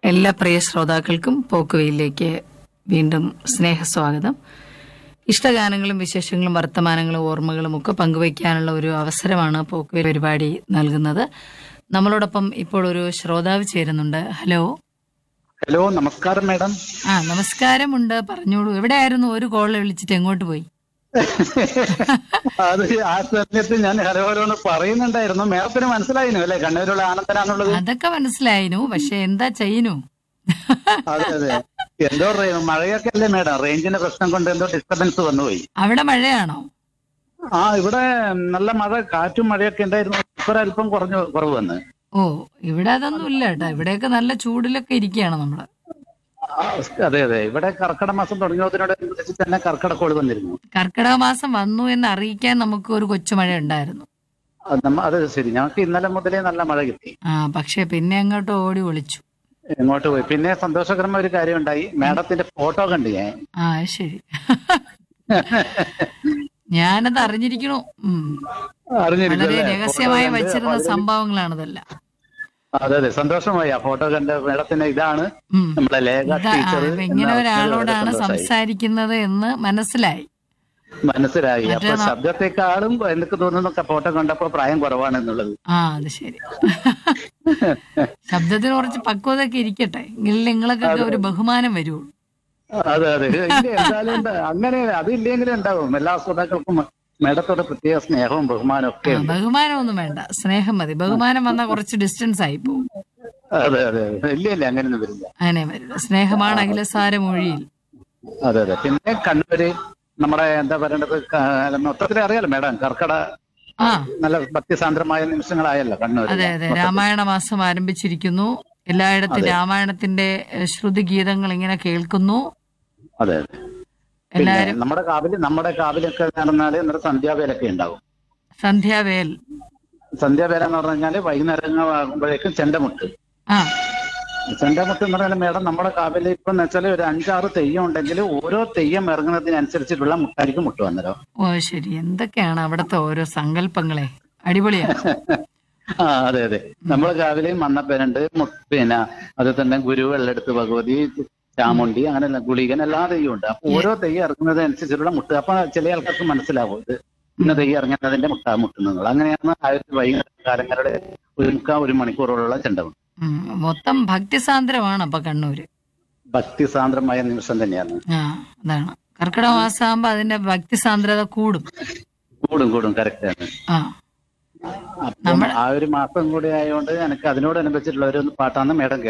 എല്ലാ പ്രിയ ശ്രോതാക്കൾക്കും പോക്കുവയിലേക്ക് വീണ്ടും സ്നേഹസ്വാഗതം ഇഷ്ടഗാനങ്ങളും വിശേഷങ്ങളും വർത്തമാനങ്ങളും ഓർമ്മകളും ഒക്കെ പങ്കുവയ്ക്കാനുള്ള ഒരു അവസരമാണ് പോക്കുവയിൽ പരിപാടി നൽകുന്നത് നമ്മളോടൊപ്പം ഇപ്പോൾ ഒരു ശ്രോതാവ് ചേരുന്നുണ്ട് ഹലോ ഹലോ നമസ്കാരം മാഡം ആ നമസ്കാരമുണ്ട് പറഞ്ഞോളൂ എവിടെയായിരുന്നു ഒരു കോളിൽ വിളിച്ചിട്ട് എങ്ങോട്ട് പോയി അത് ആ സമയത്ത് ഞാൻ ഹലോ ഹലോ എന്ന് പറയുന്നുണ്ടായിരുന്നു മേഡത്തിന് മനസ്സിലായിരുന്നു അല്ലെ കണ്ണൂരുള്ള ആനന്ദനാന്നുള്ളത് അതൊക്കെ മനസ്സിലായിനു പക്ഷെ എന്താ ചെയ്യുന്നു അതെ അതെ എന്തോ റേ- മഴയൊക്കെ അല്ലേ മേഡം റേഞ്ചിന്റെ പ്രശ്നം കൊണ്ട് എന്തോ ഡിസ്റ്റർബൻസ് വന്നുപോയി അവിടെ മഴയാണോ ആ ഇവിടെ നല്ല മഴ കാറ്റും മഴയൊക്കെ ഉണ്ടായിരുന്നു ഇപ്പൊ അല്പം കുറഞ്ഞു കുറവ് വന്ന് ഓ ഇവിടെ അതൊന്നും ഇല്ല കേട്ടോ ഇവിടെയൊക്കെ നല്ല ചൂടിലൊക്കെ ഇരിക്കുകയാണ് നമ്മള് ആ, അതെ അതെ ഇവിടെ കർക്കിടക മാസം തുടങ്ങിയതിനോടനുബന്ധിച്ച് തന്നെ കർക്കിടക്കോട് വന്നിരുന്നു കർക്കിടക മാസം വന്നു എന്ന് അറിയിക്കാൻ നമുക്ക് ഒരു കൊച്ചുമഴ ഉണ്ടായിരുന്നു അത് നമ്മ- അത് ശരി ഞങ്ങൾക്ക് ഇന്നലെ മുതലേ നല്ല മഴ കിട്ടി ആ പക്ഷെ പിന്നെ അങ്ങോട്ട് ഓടി ഒളിച്ചു എങ്ങോട്ട് പോയി പിന്നെ സന്തോഷകരമായ ഒരു കാര്യം ഉണ്ടായി മാഡത്തിന്റെ ഫോട്ടോ കണ്ടു ഞാൻ ആ ശരി ഞാനത് അറിഞ്ഞിരിക്കണു ഉം. വളരെ അറിഞ്ഞിരിക്കുമല്ലേ? രഹസ്യമായി ഫോട്ടോ കണ്ട് വച്ചിരുന്ന വളരെ- സംഭവങ്ങളാണതെല്ലാം അതെ അതെ സന്തോഷമായി ആ ഫോട്ടോ കണ്ട് മേഡത്തിന് ഇതാണ് ഉം. നമ്മളെ ലേഖ ഇതാ, ടീച്ചർ ഇപ്പൊ ഇങ്ങനെ ഒരാളോടാണ് സംസാരിക്കുന്നത് എന്ന് മനസ്സിലായി മനസ്സിലായി മറ്റേ അപ്പൊ ന- ശബ്ദത്തെക്കാളും എനിക്ക് തോന്നുന്നു ഫോട്ടോ കണ്ടപ്പോ പ്രായം കുറവാണ് എന്നുള്ളത് ആ അത് ശരി ശബ്ദത്തിന് കുറച്ച് പക്വതൊക്കെ ഇരിക്കട്ടെ എങ്കിലും നിങ്ങളൊക്കെ ഒരു ബഹുമാനം വരുള്ളൂ അതെ അതെ ഇല്ല, എന്തായാലും ഉണ്ട്. അങ്ങനെ അതില്ലെങ്കിലും ഉണ്ടാവും എല്ലാ ശ്രോതാക്കൾക്കും മേഡത്തോട് പ്രത്യേക സ്നേഹവും ബഹുമാനവും ഒക്കെ ആ, ഉണ്ട് ബഹുമാനമൊന്നും വേണ്ട സ്നേഹം മതി ബഹുമാനം വന്നാൽ കുറച്ച് ഡിസ്റ്റൻസ് ആയി പോകും അതെ അതെ അതെ. ഇല്ല ഇല്ല അങ്ങനെയൊന്നും വരില്ല അങ്ങനെ വരില്ല സ്നേഹമാണ് അഖിലസാര മൊഴിയിൽ അതെ അതെ പിന്നെ കണ്ണൂര് നമ്മുടെ എന്താ പറയേണ്ടത് ക- മൊത്തത്തിൽ അറിയാലോ മേഡം കർക്കട ആ നല്ല ഭക്തിസാന്ദ്രമായ നിമിഷങ്ങളായല്ലോ കണ്ണൂര് അതെ അതെ രാമായണ മാസം ആരംഭിച്ചിരിക്കുന്നു എല്ലായിടത്തും രാമായണത്തിന്റെ ഏഹ്, ശ്രുതി ഗീതങ്ങൾ ഇങ്ങനെ കേൾക്കുന്നു അതെ അതെ പിന്നെ എല്ലാരും നമ്മുടെ കാവില് നമ്മുടെ കാവിലൊക്കെ നടന്നാല് ഇന്നലെ സന്ധ്യാവേലൊക്കെ ഉണ്ടാവും സന്ധ്യാവേൽ സന്ധ്യാവേല എന്ന് പറഞ്ഞു കഴിഞ്ഞാല് വൈകുന്നേരം ആകുമ്പോഴേക്കും ചെണ്ടമുട്ട് ആ ചെണ്ടമുട്ട് എന്ന് പറഞ്ഞാൽ മേഡം നമ്മുടെ കാവില് ഇപ്പൊ എന്ന് വെച്ചാൽ ഒരു അഞ്ചാറ് തെയ്യം ഉണ്ടെങ്കിൽ ഓരോ തെയ്യം ഇറങ്ങുന്നതിനനുസരിച്ചിട്ടുള്ള മുട്ടായിരിക്കും മുട്ട് വന്നല്ലോ ഓ ശരി എന്തൊക്കെയാണ് അവിടുത്തെ ഓരോ സങ്കല്പങ്ങളെ അടിപൊളിയാണ് ആ അതെ അതെ നമ്മളെ കാവിലെ മണ്ണപ്പനുണ്ട് മു- പിന്നെ അത് തന്നെ ഗുരു വെള്ളെടുത്ത് ഭഗവതി ചാമുണ്ടി അങ്ങനെ ഗുളികൻ എല്ലാ തെയ്യവും ഉണ്ട് അപ്പൊ ഓരോ തെയ്യം ഇറങ്ങുന്നതനുസരിച്ചിട്ടുള്ള മുട്ട് അപ്പൊ ചില ആൾക്കാർക്ക് മനസ്സിലാവും ഇത് ഇന്ന തെയ്യം ഇറങ്ങുന്നതിന്റെ മുട്ട മുട്ടുന്നത് അങ്ങനെയാണ് ആയിരത്തി വൈകുന്നേരം കാലങ്ങളുടെ ഒരു മുക്കാ ഒരു മണിക്കൂറോളം ചെണ്ടമുണ്ട് ഉം, മൊത്തം ഭക്തിസാന്ദ്രമാണ് അപ്പൊ കണ്ണൂര് ഭക്തി സാന്ദ്രമായ നിമിഷം തന്നെയാണ് ആ അതാണ് കർക്കിടക മാസമാകുമ്പോ അതിന്റെ ഭക്തിസാന്ദ്രത കൂടും കൂടും കൂടും കറക്റ്റ് ആണ് ആ അപ്പം ആ ഒരു മാസം കൂടി ആയതുകൊണ്ട് എനിക്ക് അതിനോടനുബന്ധിച്ചിട്ടുള്ള ഒരു പാട്ടാണ് മേഡം